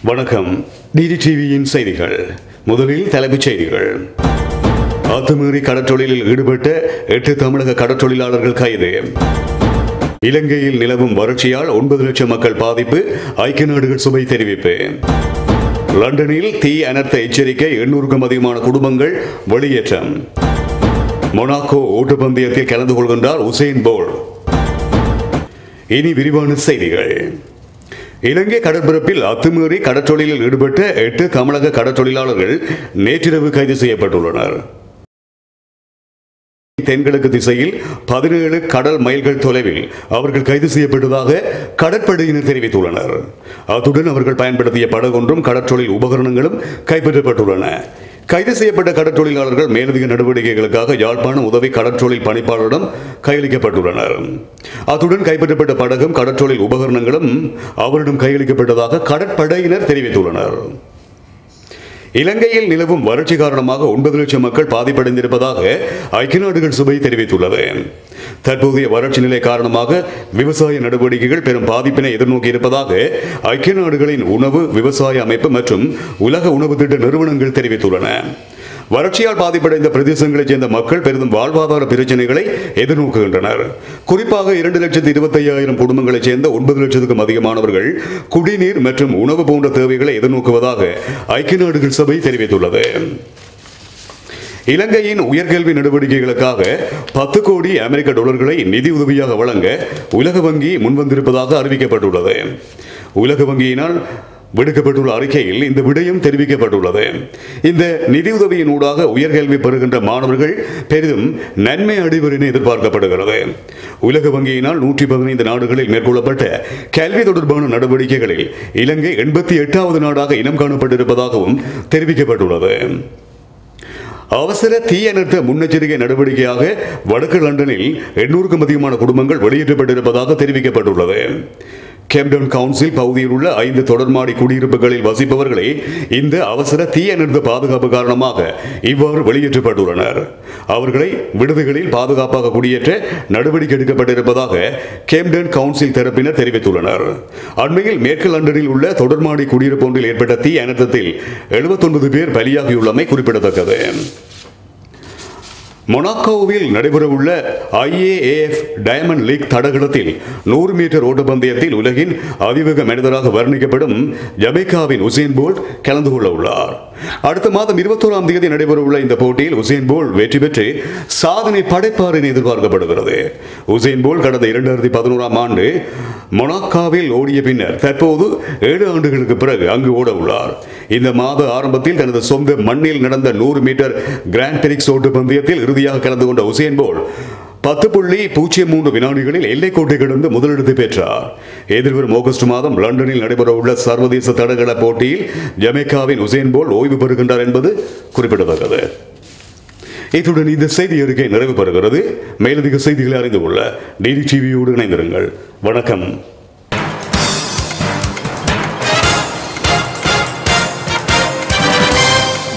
வணக்கம் டிடி டிவியின் செய்திகள் முதலில் தலைப்புச் செய்திகள் அத்துமீறி கடற்றொழிலில் ஈடுபட்ட எட்டு தமிழக கடற்றொழிலாளர்கள் கைது இலங்கையில் நிலவும் வறட்சியால் ஒன்பது லட்சம் மக்கள் பாதிப்பு ஐக்கிய நாடுகள் சபை தெரிவிப்பு லண்டனில் தீ அனர்த்த எச்சரிக்கை எண்ணூறுக்கும் அதிகமான குடும்பங்கள் வெளியேற்றம் மொனாக்கோ ஓட்டுப்பந்தயத்தில் கலந்து கொள்கின்றார் உசேன் போல்ட் இனி விரிவான செய்திகள் இலங்கை கடற்பரப்பில் அத்துமீறி கடற்றொழிலில் ஈடுபட்ட எட்டு தமிழக கடற்றொழிலாளர்கள் நேற்றிரவு கைது செய்யப்பட்டுள்ளனர் தென்கிழக்கு திசையில் பதினேழு கடல் மைல்கள் தொலைவில் அவர்கள் கைது செய்யப்பட்டதாக கடற்படையினர் தெரிவித்துள்ளனர் அத்துடன் அவர்கள் பயன்படுத்திய படகொன்றும் கடற்றொழில் உபகரணங்களும் கைப்பற்றப்பட்டுள்ளன கைது செய்யப்பட்ட கடற்றொழிலாளர்கள் மேலதிக நடவடிக்கைகளுக்காக யாழ்ப்பாணம் உதவி கடற்றொழில் பணிப்பாளரிடம் கையளிக்கப்பட்டுள்ளனர் அத்துடன் கைப்பற்றப்பட்ட படகும் கடற்றொழில் உபகரணங்களும் அவரிடம் கையளிக்கப்பட்டதாக கடற்படையினர் தெரிவித்துள்ளனர் இலங்கையில் நிலவும் வறட்சி காரணமாக ஒன்பது லட்சம் மக்கள் பாதிப்படைந்திருப்பதாக ஐக்கிய நாடுகள் சபை தெரிவித்துள்ளது தற்போதைய வறட்சி நிலை காரணமாக விவசாய நடவடிக்கைகள் பெரும் பாதிப்பினை எதிர்நோக்கி இருப்பதாக ஐக்கிய நாடுகளின் உணவு விவசாய அமைப்பு மற்றும் உலக உணவு திட்ட நிறுவனங்கள் தெரிவித்துள்ளன வறட்சியால் பாதிப்படைந்த பிரதேசங்களைச் சேர்ந்த மக்கள் பெரிதும் வாழ்வாதார பிரச்சனைகளை எதிர்நோக்குகின்றனர் குறிப்பாக இரண்டு லட்சத்து இருபத்தி ஐயாயிரம் குடும்பங்களைச் சேர்ந்த ஒன்பது லட்சத்துக்கும் அதிகமானவர்கள் குடிநீர் மற்றும் உணவு போன்ற தேவைகளை எதிர்நோக்குவதாக ஐக்கிய நாடுகள் சபை தெரிவித்துள்ளது இலங்கையின் உயர்கல்வி நடவடிக்கைகளுக்காக பத்து கோடி அமெரிக்க டாலர்களை நிதி உதவியாக வழங்க உலக வங்கி முன்வந்திருப்பதாக அறிவிக்கப்பட்டுள்ளது உலக வங்கியினால் விடுக்கப்பட்டுள்ள அறிக்கையில் இந்த விடயம் தெரிவிக்கப்பட்டுள்ளது இந்த நிதியுதவியின் ஊடாக உயர்கல்வி பெறுகின்ற மாணவர்கள் பெரிதும் நன்மை அடைவர் என எதிர்பார்க்கப்படுகிறது உலக வங்கியினால் நூற்றி பதினைந்து நாடுகளில் மேற்கொள்ளப்பட்ட கல்வி தொடர்பான நடவடிக்கைகளில் இலங்கை எண்பத்தி எட்டாவது நாடாக இனம் காணப்பட்டிருப்பதாகவும் தெரிவிக்கப்பட்டுள்ளது அவசர தீயணைத்த முன்னெச்சரிக்கை நடவடிக்கையாக வடக்கு லண்டனில் எண்ணூறுக்கும் அதிகமான குடும்பங்கள் வெளியேற்றப்பட்டிருப்பதாக தெரிவிக்கப்பட்டுள்ளது கேம்டன் கவுன்சில் பகுதியில் உள்ள ஐந்து தொடர்மாடி குடியிருப்புகளில் வசிப்பவர்களே இந்த அவசர தீயணைத்த பாதுகாப்பு காரணமாக இவ்வாறு வெளியேற்றப்பட்டுள்ளனர் அவர்களை விடுதிகளில் பாதுகாப்பாக குடியேற்ற நடவடிக்கை எடுக்கப்பட்டிருப்பதாக கேம்டன் கவுன்சில் தரப்பினர் தெரிவித்துள்ளனர் அண்மையில் மேற்கு லண்டனில் உள்ள தொடர்மாடி குடியிருப்பு ஒன்றில் ஏற்பட்ட தீ அனர்த்தத்தில் எழுபத்தொன்பது பேர் பலியாகியுள்ளமை குறிப்பிடத்தக்கது மொனாக்கோவில் நடைபெறவுள்ள ஐஏஏஎஃப் டயமண்ட் லீக் தடகளத்தில் நூறு மீட்டர் ஓட்டப்பந்தயத்தில் உலகின் அதிவேக மனிதராக வர்ணிக்கப்படும் ஜமைக்காவின் உசேன் போல்ட் கலந்து கொள்ள உள்ளார் அடுத்த மாதம் இருபத்தோராம் தேதி நடைபெறவுள்ள இந்த போட்டியில் உசேன் போல்ட் வெற்றி பெற்று சாதனை படைப்பார் என எதிர்பார்க்கப்படுகிறது உசேன் போல்ட் கடந்த இரண்டாயிரத்தி பதினோராம் ஆண்டு மொனாக்காவில் ஓடிய பின்னர் தற்போது ஏழு ஆண்டுகளுக்கு பிறகு அங்கு ஓட உள்ளார் இந்த மாத ஆரம்பத்தில் தனது சொந்த மண்ணில் நடந்த நூறு மீட்டர் கிராண்ட் பெரிக்ஸ் ஓட்டு பந்தயத்தில் இறுதியாக கலந்து கொண்ட உசேன் போல் பத்து புள்ளி பூஜ்ஜியம் மூன்று வினாடிகளில் எல்லைக்கோட்டை கடந்து முதலிடத்தை பெற்றார் எதிர்வரும் ஆகஸ்ட் மாதம் லண்டனில் நடைபெறவுள்ள சர்வதேச தடகள போட்டியில் ஜமேக்காவின் உசேன் போல் ஓய்வு பெறுகின்றார் என்பது குறிப்பிடத்தக்கது இத்துடன் இந்த செய்தி அறிக்கை நிறைவு பெறுகிறது மேலதிக செய்திகளை அறிந்து கொள்ள டிடி டிவியோடு இணைந்திருங்கள் வணக்கம்